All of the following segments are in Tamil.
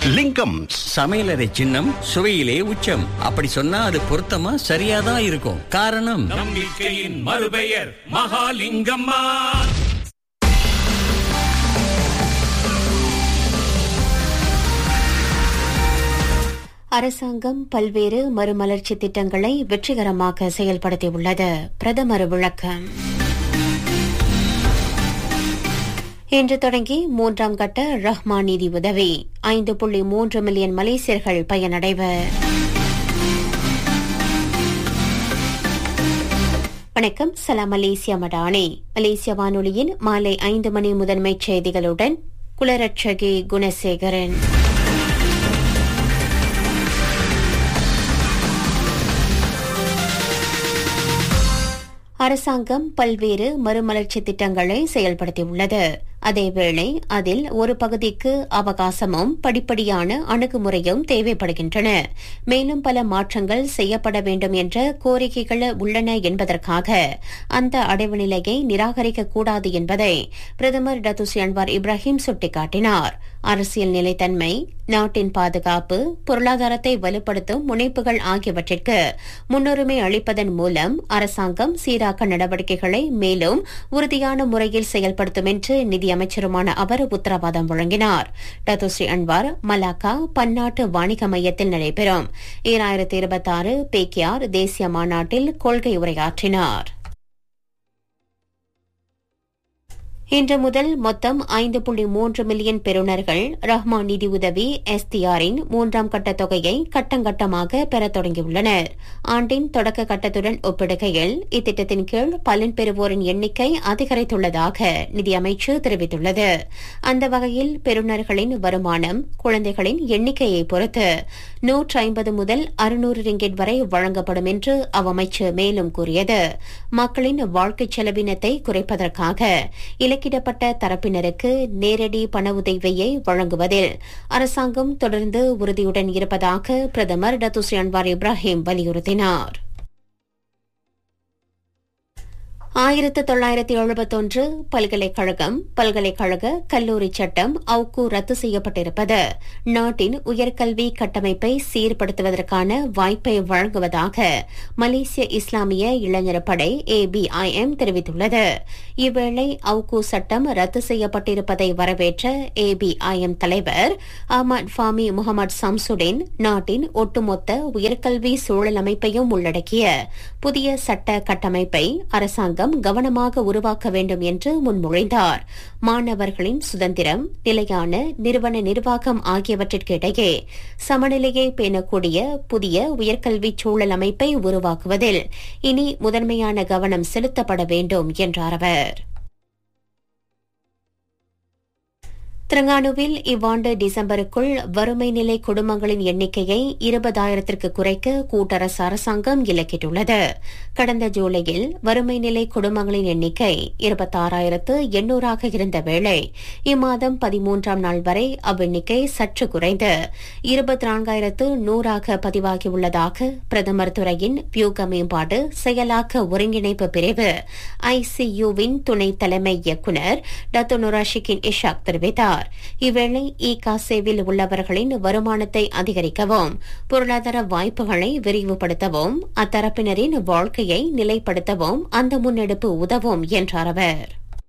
லிங்கம் சமையலறை சின்னம் சுவையிலே உச்சம் அப்படி சொன்னா அது பொருத்தமா சரியாதான் இருக்கும் காரணம் நம்பிக்கையின் மறுபெயர் மகாலிங்கம்மா அரசாங்கம் பல்வேறு மறுமலர்ச்சி திட்டங்களை வெற்றிகரமாக செயல்படுத்தியுள்ளது பிரதமர் விளக்கம் இன்று தொடங்கி மூன்றாம் கட்ட ரஹ்மான் நிதி உதவி ஐந்து புள்ளி மூன்று மில்லியன் மலேசியர்கள் பயனடைவர் வணக்கம் சலாம் மலேசியா மடானே மலேசிய வானொலியின் மாலை ஐந்து மணி முதன்மைச் செய்திகளுடன் குலரட்சகி குணசேகரன் அரசாங்கம் பல்வேறு மறுமலர்ச்சி திட்டங்களை செயல்படுத்தியுள்ளது அதேவேளை அதில் ஒரு பகுதிக்கு அவகாசமும் படிப்படியான அணுகுமுறையும் தேவைப்படுகின்றன மேலும் பல மாற்றங்கள் செய்யப்பட வேண்டும் என்ற கோரிக்கைகள் உள்ளன என்பதற்காக அந்த அடைவு நிலையை நிராகரிக்க கூடாது என்பதை பிரதமர் டத்துசி அன்வார் இப்ராஹிம் சுட்டிக்காட்டினார் அரசியல் நிலைத்தன்மை நாட்டின் பாதுகாப்பு பொருளாதாரத்தை வலுப்படுத்தும் முனைப்புகள் ஆகியவற்றிற்கு முன்னுரிமை அளிப்பதன் மூலம் அரசாங்கம் சீராக்க நடவடிக்கைகளை மேலும் உறுதியான முறையில் செயல்படுத்தும் என்று நிதியமைச்சருமான அவர் உத்தரவாதம் வழங்கினார் டத்துஸ்ரீ அன்வார் மலாக்கா பன்னாட்டு வாணிக மையத்தில் நடைபெறும் ஈராயிரத்தி இருபத்தாறு பேக்கியார் தேசிய மாநாட்டில் கொள்கை உரையாற்றினார் இன்று முதல் மொத்தம் ஐந்து புள்ளி மூன்று மில்லியன் பெறுநர்கள் ரஹ்மான் நிதி உதவி எஸ்டிஆரின் மூன்றாம் கட்ட தொகையை கட்டங்கட்டமாக பெறத் தொடங்கியுள்ளனர் ஆண்டின் தொடக்க கட்டத்துடன் ஒப்பிடுகையில் இத்திட்டத்தின் கீழ் பலன் பெறுவோரின் எண்ணிக்கை அதிகரித்துள்ளதாக நிதியமைச்சு தெரிவித்துள்ளது அந்த வகையில் பெறுநர்களின் வருமானம் குழந்தைகளின் எண்ணிக்கையை பொறுத்து நூற்று ஐம்பது முதல் அறுநூறு ரிங்கெட் வரை வழங்கப்படும் என்று அவ்வமைச்சு மேலும் கூறியது மக்களின் வாழ்க்கைச் செலவினத்தை குறைப்பதற்காக இலக்கிடப்பட்ட தரப்பினருக்கு நேரடி பண உதவியை வழங்குவதில் அரசாங்கம் தொடர்ந்து உறுதியுடன் இருப்பதாக பிரதமர் டத்துஸ்ரீ அன்வார் இப்ராஹிம் வலியுறுத்தினார் ஆயிரத்து தொள்ளாயிரத்தி எழுபத்தொன்று பல்கலைக்கழகம் பல்கலைக்கழக கல்லூரி சட்டம் அவுக்கு ரத்து செய்யப்பட்டிருப்பது நாட்டின் உயர்கல்வி கட்டமைப்பை சீர்படுத்துவதற்கான வாய்ப்பை வழங்குவதாக மலேசிய இஸ்லாமிய இளைஞர் படை ஏபிஐஎம் தெரிவித்துள்ளது இவ்வேளை அவுக்கு சட்டம் ரத்து செய்யப்பட்டிருப்பதை வரவேற்ற ஏபிஐஎம் தலைவர் அஹமத் ஃபாமி முகமது சம்சுடின் நாட்டின் ஒட்டுமொத்த உயர்கல்வி சூழல் அமைப்பையும் உள்ளடக்கிய புதிய சட்ட கட்டமைப்பை அரசாங்கம் கவனமாக உருவாக்க வேண்டும் என்று முன்மொழிந்தார் மாணவர்களின் சுதந்திரம் நிலையான நிறுவன நிர்வாகம் ஆகியவற்றிற்கு இடையே சமநிலையை பேணக்கூடிய புதிய உயர்கல்வி சூழல் அமைப்பை உருவாக்குவதில் இனி முதன்மையான கவனம் செலுத்தப்பட வேண்டும் என்றார் அவர் திரங்கானுவில் இவ்வாண்டு டிசம்பருக்குள் வறுமை நிலை குடும்பங்களின் எண்ணிக்கையை இருபதாயிரத்திற்கு குறைக்க கூட்டரசு அரசாங்கம் இலக்கிட்டுள்ளது கடந்த ஜூலையில் வறுமை நிலை குடும்பங்களின் எண்ணிக்கை இருபத்தாறாயிரத்து எண்ணூறாக இருந்த வேளை இம்மாதம் பதிமூன்றாம் நாள் வரை அவ்வெண்ணிக்கை சற்று குறைந்து இருபத்தி நான்காயிரத்து நூறாக பதிவாகியுள்ளதாக பிரதமர் துறையின் வியூக மேம்பாடு செயலாக்க ஒருங்கிணைப்பு பிரிவு ஐசியுவின் துணை தலைமை இயக்குநர் டத்து நுராஷிகின் இஷாக் தெரிவித்தார் இவ்வேளை இ காசேவில் உள்ளவர்களின் வருமானத்தை அதிகரிக்கவும் பொருளாதார வாய்ப்புகளை விரிவுபடுத்தவும் அத்தரப்பினரின் வாழ்க்கையை நிலைப்படுத்தவும் அந்த முன்னெடுப்பு உதவும் என்றார் அவர்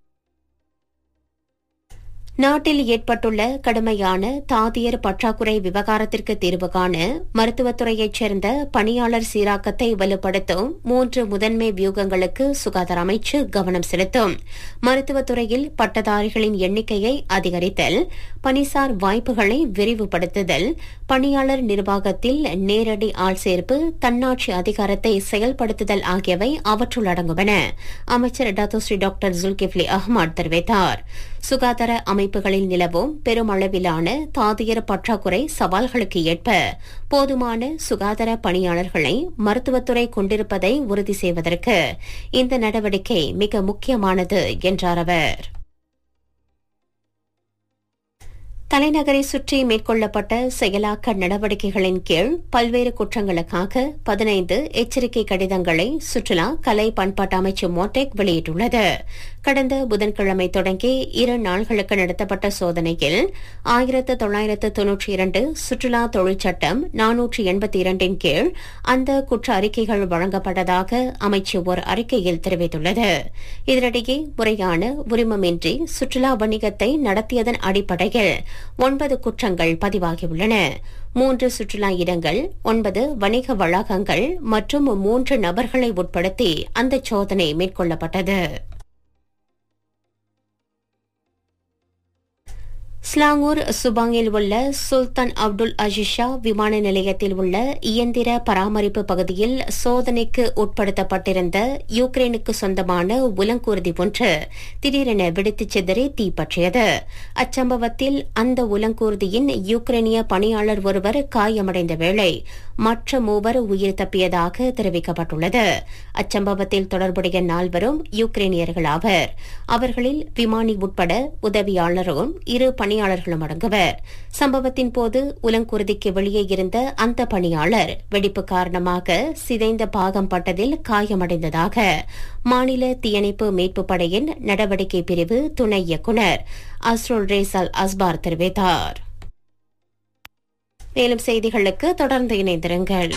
நாட்டில் ஏற்பட்டுள்ள கடுமையான தாதியர் பற்றாக்குறை விவகாரத்திற்கு தீர்வு காண மருத்துவத்துறையைச் சேர்ந்த பணியாளர் சீராக்கத்தை வலுப்படுத்தும் மூன்று முதன்மை வியூகங்களுக்கு சுகாதார அமைச்சு கவனம் செலுத்தும் மருத்துவத்துறையில் பட்டதாரிகளின் எண்ணிக்கையை அதிகரித்தல் பணிசார் வாய்ப்புகளை விரிவுபடுத்துதல் பணியாளர் நிர்வாகத்தில் நேரடி ஆள் சேர்ப்பு தன்னாட்சி அதிகாரத்தை செயல்படுத்துதல் ஆகியவை அவற்றுள் அடங்குவன அமைச்சர் டத்தோஸ்ரீ டாக்டர் ஜுல்கிப்லி அஹ்மத் தெரிவித்தார் சுகாதார அமைப்புகளில் நிலவும் பெருமளவிலான தாதியர் பற்றாக்குறை சவால்களுக்கு ஏற்ப போதுமான சுகாதார பணியாளர்களை மருத்துவத்துறை கொண்டிருப்பதை உறுதி செய்வதற்கு இந்த நடவடிக்கை மிக முக்கியமானது என்றார் அவர் தலைநகரை சுற்றி மேற்கொள்ளப்பட்ட செயலாக்க நடவடிக்கைகளின் கீழ் பல்வேறு குற்றங்களுக்காக பதினைந்து எச்சரிக்கை கடிதங்களை சுற்றுலா கலை பண்பாட்டு அமைச்சு மோட்டெக் வெளியிட்டுள்ளது கடந்த புதன்கிழமை தொடங்கி இரு நாள்களுக்கு நடத்தப்பட்ட சோதனையில் ஆயிரத்து தொள்ளாயிரத்து தொன்னூற்றி இரண்டு சுற்றுலா தொழிற்சட்டம் நானூற்றி எண்பத்தி இரண்டின் கீழ் அந்த குற்ற அறிக்கைகள் வழங்கப்பட்டதாக அமைச்சு ஒரு அறிக்கையில் தெரிவித்துள்ளது இதனிடையே முறையான உரிமமின்றி சுற்றுலா வணிகத்தை நடத்தியதன் அடிப்படையில் ஒன்பது குற்றங்கள் பதிவாகியுள்ளன மூன்று சுற்றுலா இடங்கள் ஒன்பது வணிக வளாகங்கள் மற்றும் மூன்று நபர்களை உட்படுத்தி அந்த சோதனை மேற்கொள்ளப்பட்டது ஸ்லாங்கூர் சுபாங்கில் உள்ள சுல்தான் அப்துல் அஜிஷா விமான நிலையத்தில் உள்ள இயந்திர பராமரிப்பு பகுதியில் சோதனைக்கு உட்படுத்தப்பட்டிருந்த யுக்ரைனுக்கு சொந்தமான உலங்கூர்தி ஒன்று திடீரென வெடித்துச் சிதறி தீப்பற்றியது அச்சம்பவத்தில் அந்த உலங்கூர்தியின் யுக்ரைனிய பணியாளர் ஒருவர் காயமடைந்த வேளை மற்ற மூவர் உயிர் தப்பியதாக தெரிவிக்கப்பட்டுள்ளது அச்சம்பவத்தில் தொடர்புடைய நால்வரும் யுக்ரைனியர்கள் ஆவர் அவர்களில் விமானி உட்பட உதவியாளரும் இரு பணியாளர்களும் அடங்குவர் சம்பவத்தின் போது உலங்குருதிக்கு வெளியே இருந்த அந்த பணியாளர் வெடிப்பு காரணமாக சிதைந்த பாகம் பட்டதில் காயமடைந்ததாக மாநில தீயணைப்பு மீட்பு படையின் நடவடிக்கை பிரிவு துணை இயக்குநர் அஸ்ரோல் ரேசல் அஸ்பார் தெரிவித்தார் மேலும் செய்திகளுக்கு தொடர்ந்து இணைந்திருங்கள்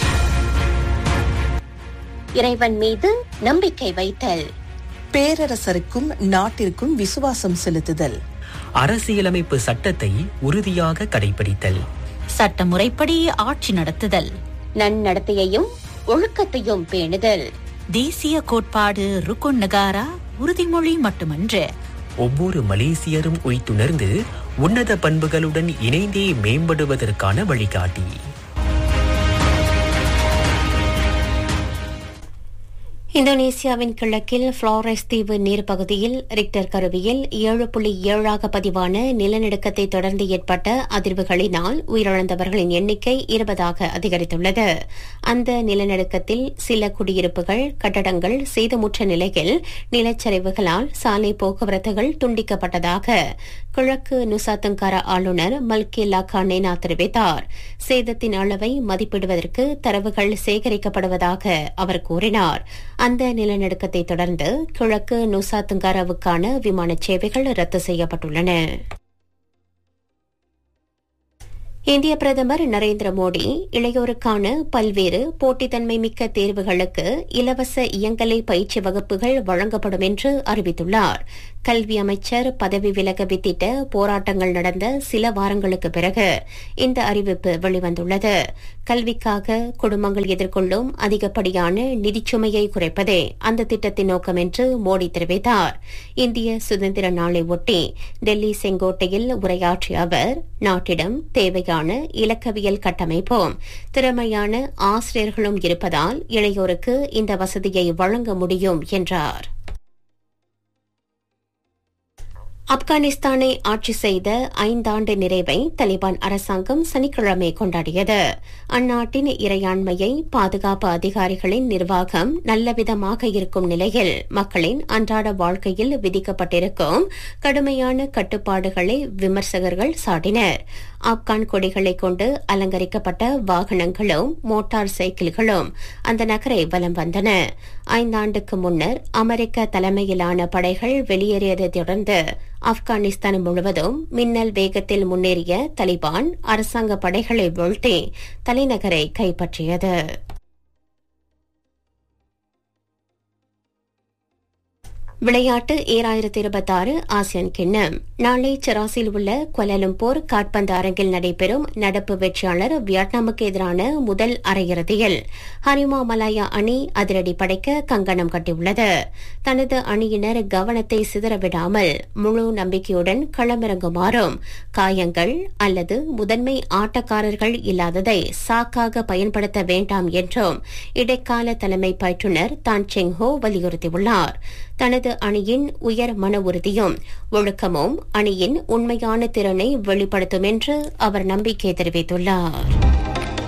இறைவன் மீது நம்பிக்கை வைத்தல் பேரரசருக்கும் நாட்டிற்கும் விசுவாசம் செலுத்துதல் அரசியலமைப்பு சட்டத்தை உறுதியாக கடைபிடித்தல் சட்டமுறைப்படி ஆட்சி நடத்துதல் நன்னடத்தையையும் ஒழுக்கத்தையும் பேணுதல் தேசிய கோட்பாடு ருக்குன் நகாரா உறுதிமொழி மட்டுமன்று ஒவ்வொரு மலேசியரும் உய்த்துணர்ந்து உன்னத பண்புகளுடன் இணைந்தே மேம்படுவதற்கான வழிகாட்டி இந்தோனேசியாவின் கிழக்கில் புளோரஸ் தீவு நீர்ப்பகுதியில் ரிக்டர் கருவியில் ஏழு புள்ளி ஏழாக பதிவான நிலநடுக்கத்தை தொடர்ந்து ஏற்பட்ட அதிர்வுகளினால் உயிரிழந்தவர்களின் எண்ணிக்கை இருபதாக அதிகரித்துள்ளது அந்த நிலநடுக்கத்தில் சில குடியிருப்புகள் கட்டடங்கள் சேதமுற்ற நிலையில் நிலச்சரிவுகளால் சாலை போக்குவரத்துகள் துண்டிக்கப்பட்டதாக கிழக்கு நுசாத்துங்கார ஆளுநர் மல்கேலா கானேனா தெரிவித்தார் சேதத்தின் அளவை மதிப்பிடுவதற்கு தரவுகள் சேகரிக்கப்படுவதாக அவர் கூறினார் அந்த நிலநடுக்கத்தை தொடர்ந்து கிழக்கு நுசாத்துங்காராவுக்கான விமான சேவைகள் ரத்து செய்யப்பட்டுள்ளன இந்திய பிரதமர் நரேந்திர மோடி இளையோருக்கான பல்வேறு போட்டித்தன்மை மிக்க தேர்வுகளுக்கு இலவச இயங்கலை பயிற்சி வகுப்புகள் வழங்கப்படும் என்று அறிவித்துள்ளார் கல்வி அமைச்சர் பதவி விலக வித்திட்ட போராட்டங்கள் நடந்த சில வாரங்களுக்கு பிறகு இந்த அறிவிப்பு வெளிவந்துள்ளது கல்விக்காக குடும்பங்கள் எதிர்கொள்ளும் அதிகப்படியான நிதிச்சுமையை குறைப்பதே அந்த திட்டத்தின் நோக்கம் என்று மோடி தெரிவித்தார் இந்திய சுதந்திர நாளை ஒட்டி டெல்லி செங்கோட்டையில் உரையாற்றிய அவர் நாட்டிடம் தேவையான இலக்கவியல் கட்டமைப்பும் திறமையான ஆசிரியர்களும் இருப்பதால் இளையோருக்கு இந்த வசதியை வழங்க முடியும் என்றார் ஆப்கானிஸ்தானை ஆட்சி செய்த ஐந்தாண்டு நிறைவை தலிபான் அரசாங்கம் சனிக்கிழமை கொண்டாடியது அந்நாட்டின் இறையாண்மையை பாதுகாப்பு அதிகாரிகளின் நிர்வாகம் நல்லவிதமாக இருக்கும் நிலையில் மக்களின் அன்றாட வாழ்க்கையில் விதிக்கப்பட்டிருக்கும் கடுமையான கட்டுப்பாடுகளை விமர்சகர்கள் சாட்டினர் ஆப்கான் கொடிகளை கொண்டு அலங்கரிக்கப்பட்ட வாகனங்களும் மோட்டார் சைக்கிள்களும் அந்த நகரை வலம் வந்தன ஐந்தாண்டுக்கு முன்னர் அமெரிக்க தலைமையிலான படைகள் வெளியேறியதைத் தொடர்ந்து ஆப்கானிஸ்தான் முழுவதும் மின்னல் வேகத்தில் முன்னேறிய தலிபான் அரசாங்க படைகளை வீழ்த்தி தலைநகரை கைப்பற்றியது விளையாட்டு ஏழாயிரத்தி இருபத்தாறு ஆசியன் கிண்ணம் நாளை செராசில் உள்ள கொலலும்பூர் காட்பந்து அரங்கில் நடைபெறும் நடப்பு வெற்றியாளர் வியட்நாமுக்கு எதிரான முதல் அரையிறுதியில் ஹரிமா மலாயா அணி அதிரடி படைக்க கங்கணம் கட்டியுள்ளது தனது அணியினர் கவனத்தை சிதறவிடாமல் முழு நம்பிக்கையுடன் களமிறங்குமாறும் காயங்கள் அல்லது முதன்மை ஆட்டக்காரர்கள் இல்லாததை சாக்காக பயன்படுத்த வேண்டாம் என்றும் இடைக்கால தலைமை பயிற்றுநர் தான் செங்ஹோ வலியுறுத்தியுள்ளார் தனது அணியின் உயர் மன உறுதியும் ஒழுக்கமும் அணியின் உண்மையான திறனை வெளிப்படுத்தும் என்று அவர் நம்பிக்கை தெரிவித்துள்ளார்